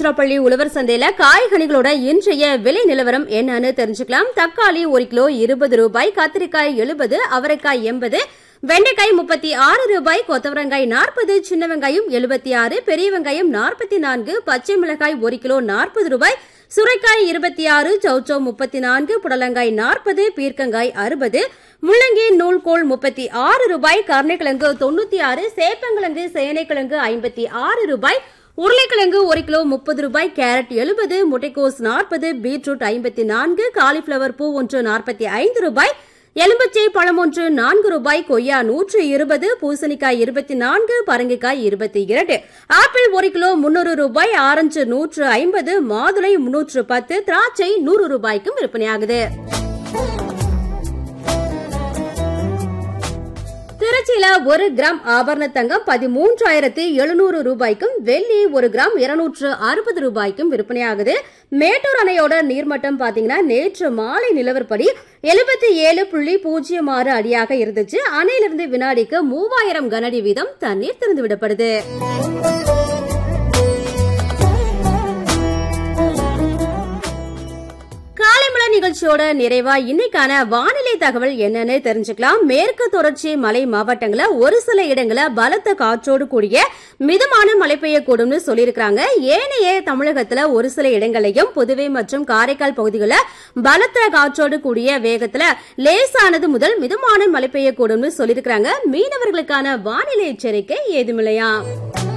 திருச்சிராப்பள்ளி உழவர் சந்தையில காய்கனிகளோட இன்றைய விலை நிலவரம் என்னன்னு தெரிஞ்சுக்கலாம் தக்காளி ஒரு கிலோ இருபது ரூபாய் கத்திரிக்காய் எழுபது அவரைக்காய் எண்பது வெண்டைக்காய் முப்பத்தி ஆறு ரூபாய் கொத்தவரங்காய் நாற்பது சின்ன வெங்காயம் எழுபத்தி ஆறு பெரிய வெங்காயம் நாற்பத்தி நான்கு பச்சை மிளகாய் ஒரு கிலோ நாற்பது ரூபாய் சுரைக்காய் இருபத்தி ஆறு சௌச்சௌ முப்பத்தி நான்கு புடலங்காய் நாற்பது பீர்க்கங்காய் அறுபது முள்ளங்கி நூல்கோல் முப்பத்தி ஆறு ரூபாய் கருணைக்கிழங்கு தொண்ணூத்தி ஆறு சேப்பங்கிழங்கு சேனைக்கிழங்கு ஐம்பத்தி ஆறு ரூபாய் உருளைக்கிழங்கு ஒரு கிலோ முப்பது ரூபாய் கேரட் எழுபது முட்டைக்கோஸ் நாற்பது பீட்ரூட் ஐம்பத்தி நான்கு காலிஃபிளவர் பூ ஒன்று நாற்பத்தி ஐந்து ரூபாய் எலும்பச்சை பழம் ஒன்று நான்கு ரூபாய் கொய்யா நூற்று இருபது பூசணிக்காய் இருபத்தி நான்கு பரங்கிக்காய் இருபத்தி இரண்டு ஆப்பிள் ஒரு கிலோ முன்னூறு ரூபாய் ஆரஞ்சு நூற்று ஐம்பது மாதுளை முன்னூற்று பத்து திராட்சை நூறு ரூபாய்க்கும் விற்பனையாகுது திருச்சியில ஒரு கிராம் ஆபரண தங்கம் பதிமூன்றாயிரத்தி எழுநூறு ரூபாய்க்கும் வெள்ளி ஒரு கிராம் இருநூற்று அறுபது ரூபாய்க்கும் விற்பனையாகுது மேட்டூர் அணையோட நீர்மட்டம் பாத்தீங்கன்னா நேற்று மாலை நிலவரப்படி எழுபத்தி ஏழு புள்ளி பூஜ்ஜியம் ஆறு அடியாக இருந்துச்சு அணையிலிருந்து வினாடிக்கு மூவாயிரம் கனஅடி வீதம் தண்ணீர் திறந்து விடப்படுது காலைமலை நிகழ்ச்சியோட நிறைவா இன்னைக்கான வானிலை தகவல் என்னன்னு தெரிஞ்சுக்கலாம் மேற்கு தொடர்ச்சி மலை மாவட்டங்கள ஒரு சில இடங்கள பலத்த காற்றோடு கூடிய மிதமான மழை பெய்யக்கூடும்னு சொல்லியிருக்காங்க ஏனைய தமிழகத்துல ஒரு சில இடங்களையும் புதுவை மற்றும் காரைக்கால் பகுதிகளில் பலத்த காற்றோடு கூடிய வேகத்துல லேசானது முதல் மிதமான மழை பெய்யக்கூடும்னு சொல்லியிருக்காங்க மீனவர்களுக்கான வானிலை எச்சரிக்கை ஏதுமில்லையா